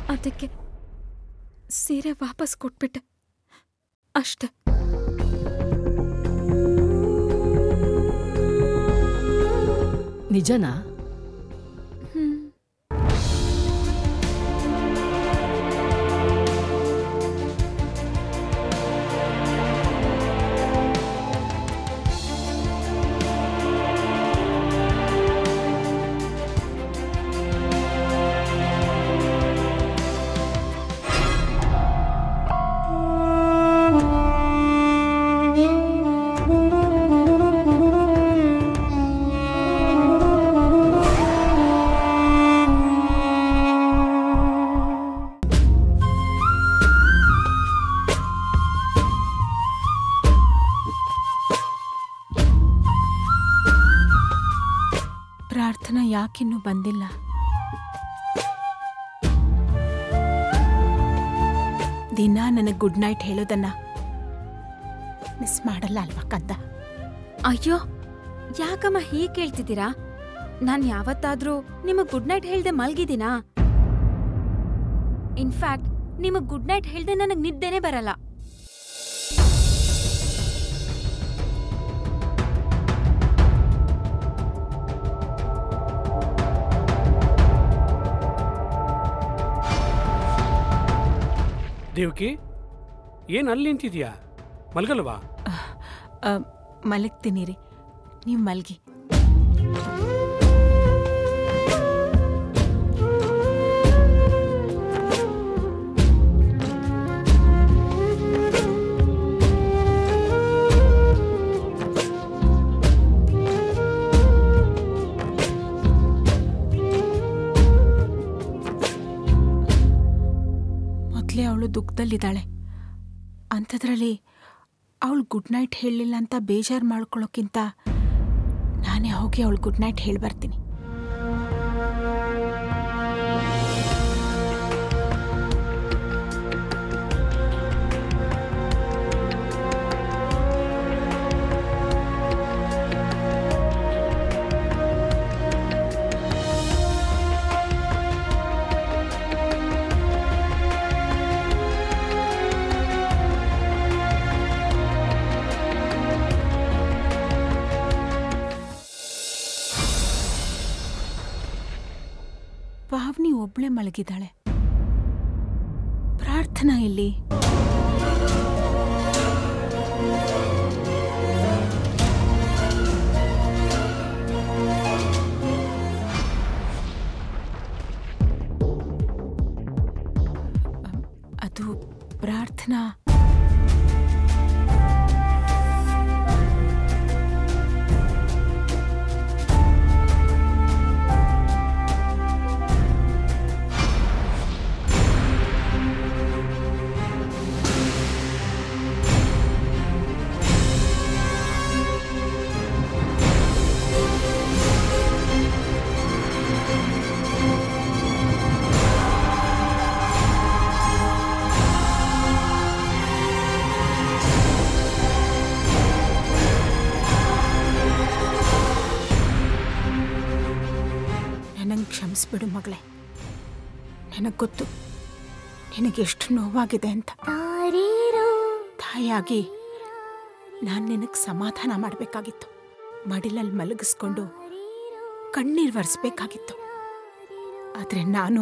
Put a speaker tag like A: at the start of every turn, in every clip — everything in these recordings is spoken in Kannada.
A: ಅದಕ್ಕೆ ಸೀರೆ ವಾಪಸ್ ಕೊಟ್ಬಿಟ್ಟೆ ಅಷ್ಟೆ
B: ನಿಜನಾ
A: ಹ್ಮ್ ಪ್ರಾರ್ಥನಾ ಯಾಕಿನ್ನೂ ಬಂದಿಲ್ಲ ದಿನ ನನಗೆ ಗುಡ್ ನೈಟ್ ಹೇಳೋದನ್ನ ಮಿಸ್ ಮಾಡಲ್ಲ ಅಲ್ವಾ ಕಂದ
C: ಅಯ್ಯೋ ಯಾಕಮ್ಮ ಹೀಗೆ ಕೇಳ್ತಿದ್ದೀರಾ ನಾನ್ ಯಾವತ್ತಾದ್ರೂ ನಿಮಗ್ ಗುಡ್ ನೈಟ್ ಹೇಳ್ದೆ ಮಲ್ಗಿದ್ದೀನಾ ಇನ್ಫ್ಯಾಕ್ಟ್ ನಿಮಗ್ ಗುಡ್ ನೈಟ್ ಹೇಳ್ದೆ ನನಗ್ ನಿದ್ದೆನೇ ಬರಲ್ಲ
D: ದೇವಕಿ ಏನು ಅಲ್ಲಿ ನಿಂತಿದ್ಯಾ ಮಲ್ಗಲ್ವಾ
A: ಅ, ಮಲಗ್ತೀನಿ ರೀ ನೀವು ಮಲ್ಗಿ ಮೊದಲೇ ಅವಳು ದುಃಖದಲ್ಲಿದ್ದಾಳೆ ಅಂಥದ್ರಲ್ಲಿ ಅವಳು ಗುಡ್ ನೈಟ್ ಹೇಳಲಿಲ್ಲ ಅಂತ ಬೇಜಾರು ಮಾಡ್ಕೊಳ್ಳೋಕ್ಕಿಂತ ನಾನೇ ಹೋಗಿ ಅವಳು ಗುಡ್ ನೈಟ್ ಹೇಳಿ ಬರ್ತೀನಿ ಪಾವ್ನಿ ಒಬ್ಳೆ ಮಲಗಿದ್ದಾಳೆ ಪ್ರಾರ್ಥನಾ ಇಲ್ಲಿ ಅಮ್, ಅದು ಪ್ರಾರ್ಥನಾ ನನಗೆ ಕ್ಷಮಿಸ್ಬಿಡು ಮಗಳೇ ನನಗೆ ಗೊತ್ತು ನಿನಗೆಷ್ಟು ನೋವಾಗಿದೆ ಅಂತ ತಾಯಿಯಾಗಿ ನಾನು ನಿನಗೆ ಸಮಾಧಾನ ಮಾಡಬೇಕಾಗಿತ್ತು ಮಡಿಲಲ್ಲಿ ಮಲಗಿಸ್ಕೊಂಡು ಕಣ್ಣೀರು ಒರೆಸ್ಬೇಕಾಗಿತ್ತು ಆದರೆ ನಾನು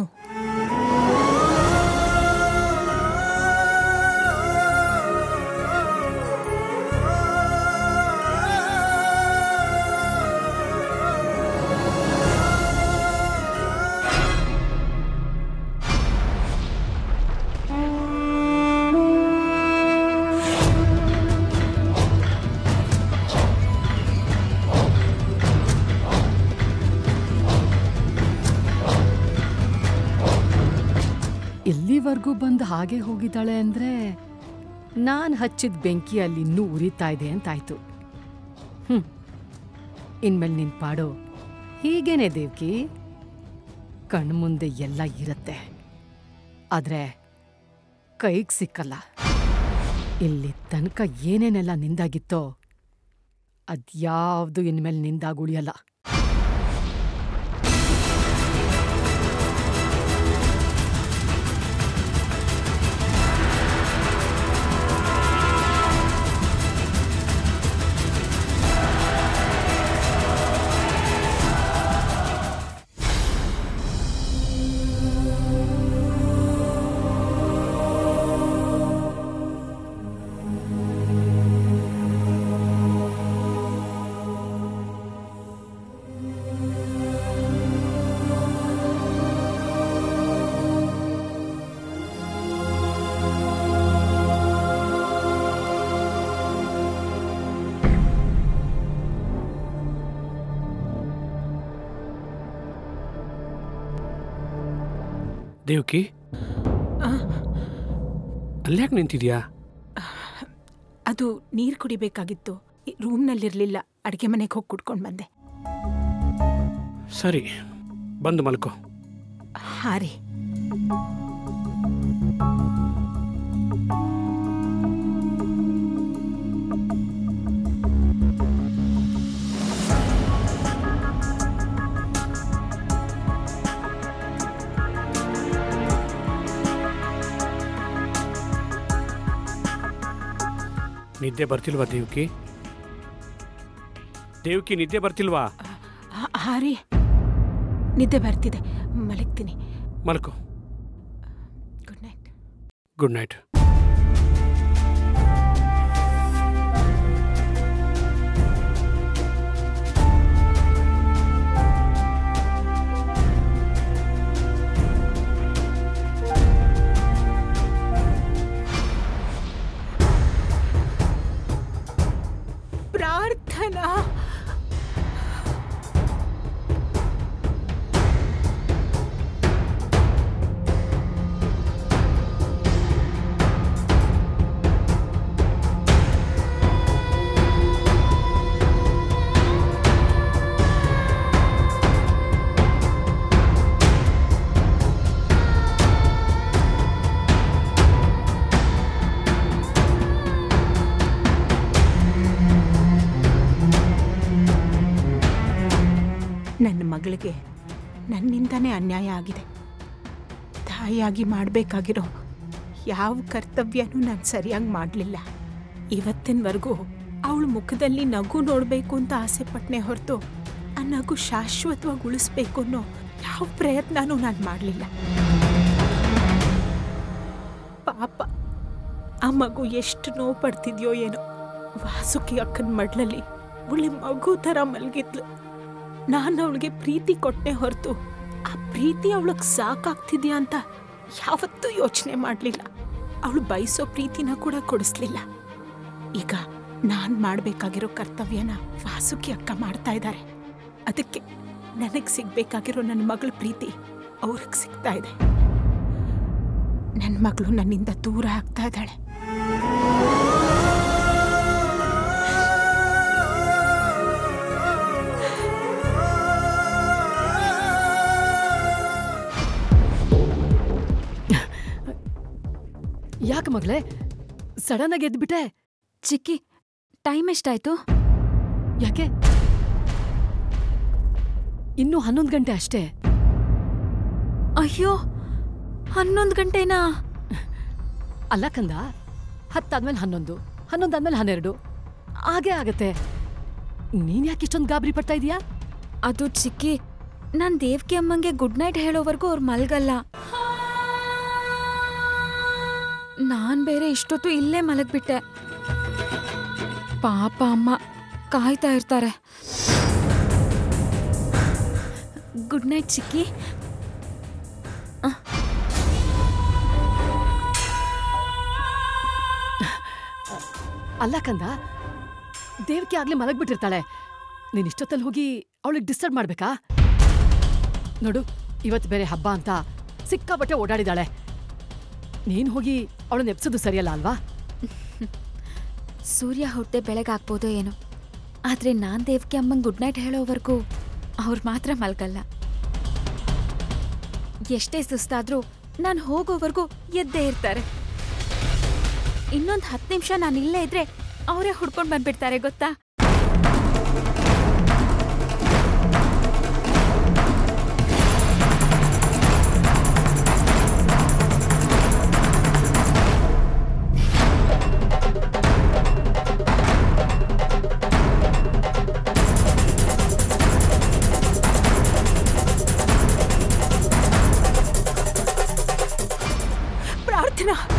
B: ಇಲ್ಲಿವರೆಗೂ ಬಂದು ಹಾಗೆ ಹೋಗಿದ್ದಾಳೆ ಅಂದ್ರೆ ನಾನು ಹಚ್ಚಿದ ಬೆಂಕಿಯಲ್ಲಿ ಇನ್ನೂ ಉರಿತಾ ಇದೆ ಅಂತಾಯ್ತು ಹ್ಮ್ ಇನ್ಮೇಲೆ ನಿನ್ ಪಾಡು ಹೀಗೇನೆ ದೇವ್ಕಿ ಕಣ್ಮುಂದೆ ಎಲ್ಲ ಇರತ್ತೆ ಆದ್ರೆ ಕೈಗೆ ಸಿಕ್ಕಲ್ಲ ಇಲ್ಲಿ ತನಕ ಏನೇನೆಲ್ಲ ನಿಂದಾಗಿತ್ತೋ ಅದ್ಯಾವ್ದು ಇನ್ಮೇಲೆ ನಿಂದಾಗ ಉಳಿಯಲ್ಲ
D: ದೇವ್ಕಿ
A: ಆ,
D: ಅಲ್ಯಾಕೆ ನಿಂತಿದ್ಯಾ
A: ಅದು ನೀರು ಕುಡಿಬೇಕಾಗಿತ್ತು ರೂಮ್ನಲ್ಲಿರಲಿಲ್ಲ ಅಡುಗೆ ಮನೆಗೆ ಹೋಗಿ ಕುಡ್ಕೊಂಡು ಬಂದೆ
D: ಸರಿ ಬಂದು ಮಲ್ಕೋ
A: ಹಾಂ ರೀ
D: ನಿದ್ದೆ ಬರ್ತಿಲ್ವಾ ದೇವ್ಕಿ ದೇವ್ಕಿ ನಿದ್ದೆ ಬರ್ತಿಲ್ವಾ
A: ಹಾಂ ರೀ ನಿದ್ದೆ ಬರ್ತಿದೆ ಮಲಗ್ತೀನಿ
D: ಮಲ್ಕೋ
A: ಗುಡ್ ನೈಟ್
D: ಗುಡ್ ನೈಟ್
A: ಪ್ರಾರ್ಥನಾ ನನ್ನ ಮಗಳಿಗೆ ನನ್ನಿಂದನೇ ಅನ್ಯಾಯ ಆಗಿದೆ ತಾಯಿಯಾಗಿ ಮಾಡಬೇಕಾಗಿರೋ ಯಾವ ಕರ್ತವ್ಯನೂ ನಾನು ಸರಿಯಾಗಿ ಮಾಡಲಿಲ್ಲ ಇವತ್ತಿನವರೆಗೂ ಅವಳ ಮುಖದಲ್ಲಿ ನಗು ನೋಡಬೇಕು ಅಂತ ಆಸೆ ಪಟ್ಟನೆ ಹೊರತು ಆ ನಗು ಶಾಶ್ವತವಾಗಿ ಉಳಿಸ್ಬೇಕು ಅನ್ನೋ ಯಾವ ಪ್ರಯತ್ನನೂ ನಾನು ಮಾಡಲಿಲ್ಲ ಪಾಪ ಆ ಮಗು ಎಷ್ಟು ನೋವು ಪಡ್ತಿದ್ಯೋ ಏನೋ ವಾಸುಕಿ ಅಕ್ಕನ ಮಡ್ಲಲ್ಲಿ ಒಳ್ಳೆ ಮಗು ಥರ ಮಲಗಿದ್ಲು ನಾನು ಅವಳಿಗೆ ಪ್ರೀತಿ ಕೊಟ್ಟೆ ಹೊರತು ಆ ಪ್ರೀತಿ ಅವಳಿಗೆ ಸಾಕಾಗ್ತಿದ್ಯಾ ಅಂತ ಯಾವತ್ತೂ ಯೋಚನೆ ಮಾಡಲಿಲ್ಲ ಅವಳು ಬಯಸೋ ಪ್ರೀತಿನ ಕೂಡ ಕೊಡಿಸ್ಲಿಲ್ಲ ಈಗ ನಾನು ಮಾಡಬೇಕಾಗಿರೋ ಕರ್ತವ್ಯನ ವಾಸುಕಿ ಅಕ್ಕ ಮಾಡ್ತಾ ಇದ್ದಾರೆ ಅದಕ್ಕೆ ನನಗೆ ಸಿಗ್ಬೇಕಾಗಿರೋ ನನ್ನ ಮಗಳ ಪ್ರೀತಿ ಅವ್ರಿಗೆ ಸಿಗ್ತಾ ಇದೆ ನನ್ನ ಮಗಳು ನನ್ನಿಂದ ದೂರ ಆಗ್ತಾ ಇದ್ದಾಳೆ
B: ಯಾಕೆ ಮಗಳೇ ಸಡನ್ ಆಗಿ ಎದ್ಬಿಟ್ಟೆ
C: ಚಿಕ್ಕಿ ಟೈಮ್ ಎಷ್ಟಾಯ್ತು
B: ಯಾಕೆ ಇನ್ನೂ ಹನ್ನೊಂದು ಗಂಟೆ ಅಷ್ಟೇ
C: ಅಯ್ಯೋ ಹನ್ನೊಂದು ಗಂಟೆನಾ
B: ಅಲ್ಲ ಕಂದ ಹತ್ತಾದ್ಮೇಲೆ ಹನ್ನೊಂದು ಹನ್ನೊಂದಾದ್ಮೇಲೆ ಹನ್ನೆರಡು ಹಾಗೆ ಆಗತ್ತೆ ನೀನ್ ಯಾಕೆ ಇಷ್ಟೊಂದು ಗಾಬರಿ ಪಡ್ತಾ ಇದೀಯಾ
C: ಅದು ಚಿಕ್ಕಿ ನಾನ್ ದೇವ್ಕಿ ಅಮ್ಮಂಗೆ ಗುಡ್ ನೈಟ್ ಹೇಳೋವರೆಗೂ ಅವ್ರು ಮಲ್ಗಲ್ಲ ನಾನ್ ಬೇರೆ ಇಷ್ಟೊತ್ತು ಇಲ್ಲೇ ಮಲಗ್ಬಿಟ್ಟೆ ಪಾಪ ಅಮ್ಮ ಕಾಯ್ತಾ ಇರ್ತಾರೆ ಗುಡ್ ನೈಟ್ ಚಿಕ್ಕಿ
B: ಅಲ್ಲ ಕಂದ ದೇವಕ್ಕೆ ಆಗ್ಲೇ ಮಲಗ್ಬಿಟ್ಟಿರ್ತಾಳೆ ನೀನ್ ಇಷ್ಟೊತ್ತಲ್ಲಿ ಹೋಗಿ ಅವಳಿಗೆ ಡಿಸ್ಟರ್ಬ್ ಮಾಡ್ಬೇಕಾ ನೋಡು ಇವತ್ತು ಬೇರೆ ಹಬ್ಬ ಅಂತ ಸಿಕ್ಕಾಬಟ್ಟೆ ಓಡಾಡಿದಾಳೆ ನೀನ್ ಹೋಗಿ ಅವಳನ್ನ ಎಪ್ಸೋದು ಸರಿಯಲ್ಲ ಅಲ್ವಾ
C: ಸೂರ್ಯ ಹೊಟ್ಟೆ ಬೆಳಗಾಗ್ಬೋದೋ ಏನೋ ಆದ್ರೆ ನಾನ್ ದೇವ್ಕಿ ಅಮ್ಮಂಗ್ ಗುಡ್ ನೈಟ್ ಹೇಳೋವರೆಗೂ ಅವ್ರು ಮಾತ್ರ ಮಲ್ಗಲ್ಲ ಎಷ್ಟೇ ಸುಸ್ತಾದ್ರೂ ನಾನು ಹೋಗೋವರೆಗೂ ಎದ್ದೇ ಇರ್ತಾರೆ ಇನ್ನೊಂದು ಹತ್ತು ನಿಮಿಷ ನಾನು ಇಲ್ಲೇ ಇದ್ರೆ ಅವರೇ ಹುಡ್ಕೊಂಡು ಬಂದ್ಬಿಡ್ತಾರೆ ಗೊತ್ತಾ
A: ಪ್ರಾರ್ಥನಾ